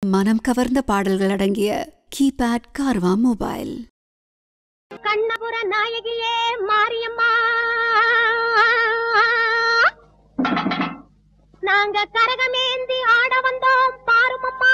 மனம் கவர்ந்த பாடல்கள் அடங்கிய கீபேட் கார்வா மொபைல் கண்ணபுர நாயகியே மாரியம்மா நாங்க கரகமேந்தி ஆட வந்தோம் பாருமம்மா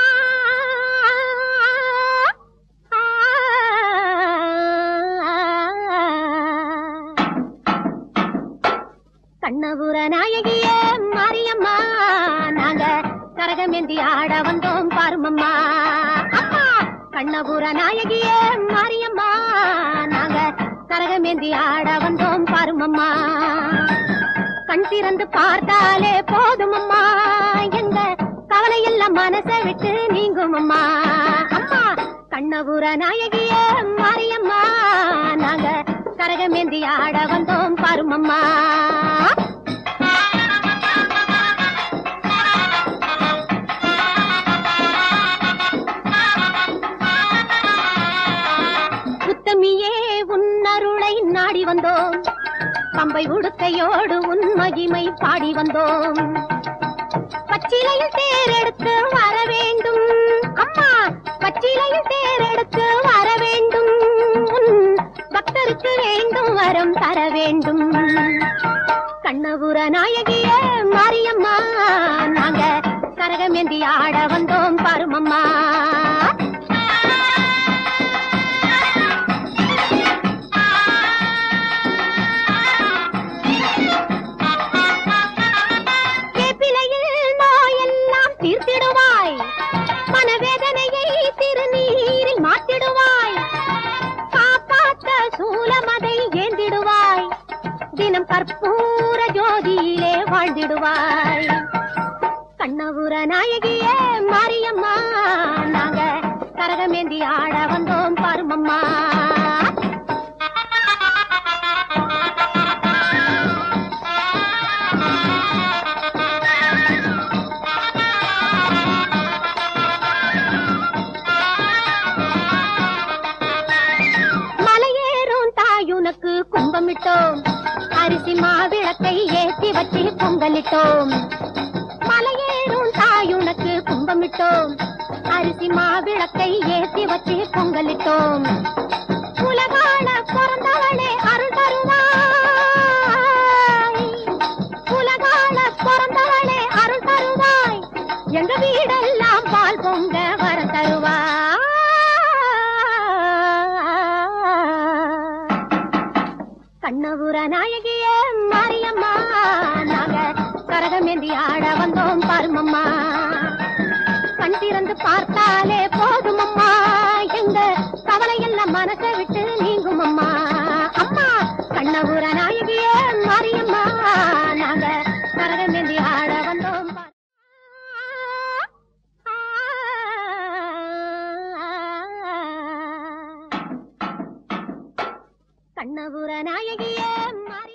கண்ணபுர நாயகியே மாரியம்மா நாங்க கரகமேந்தி ஆட வந்தோம் பாருமம்மா அம்மா கண்ணபுர நாயகியே மாரியம்மா நாங்க கரகமேந்தி ஆட வந்தோம் பாருமம்மா கண் திறந்து பார்த்தாலே போதுமம்மா எங்க கவலை எல்லாம் மனசை விட்டு நீங்கும் அம்மா அம்மா கண்ணபுர நாயகியே மாரியம்மா நாங்க கரகமேந்தி ஆட வந்தோம் பாருமம்மா உத்தமியே உன்னருளை நாடி வந்தோம் பம்பை உடுக்கையோடு உன் மகிமை பாடி வந்தோம் பச்சிலையில் தேரெடுத்து வர வேண்டும் அம்மா பச்சிலையில் தேரெடுத்து வர வேண்டும் உன் பக்தருக்கு வேண்டும் வரம் தர வேண்டும் கண்ணபுர நாயகிய மாரியம்மா நாங்க கரகமேந்தி ஆட வந்தோம் பாருமம்மா வேப்பிலையில் நோயெல்லாம் தீர்த்திடுவாய் மனவேதனையை திருநீரில் மாத்திடுவாய் காப்பாற்ற சூலமதை ஏந்திடுவாய் தினம் கற்பூர ஜோதியிலே வாழ்ந்திடுவாய் கண்ணபுர நாயகியே மாரியம்மா நாங்க கரகமேந்தி ஆட வந்தோம் பாருமம்மா மலையேறும் தாயுனக்கு கும்பமிட்டோம் அரிசி மாவிளக்கை ஏத்தி வச்சு பொங்கலிட்டோம் மலையேறும் தாயுனக்கு கும்பமிட்டோம் அரிசி மாவிளக்கை ஏத்தி வச்சு பொங்கலிட்டோம் உலகான பிறந்தவளே அருள் தருவாய் உலகான பிறந்தவளே அருள் தருவாய் எங்க வீடெல்லாம் பால் பொங்க வர தருவாய் கண்ணபுர நாயகிய மாரியம்மா நாங்க கரகமேந்தி ஆட வந்தோம் பாருமம்மா கண் திறந்து பார்த்தாலே போதுமம்மா எங்க கவலை எல்லாம் மனசை விட்டு நீங்கும் அம்மா அம்மா கண்ணபுர நாயகிய மாரியம்மா நாங்க கரகமேந்தி ஆட வந்தோம் பாரு- கண்ணபுர நாயகியே மாறி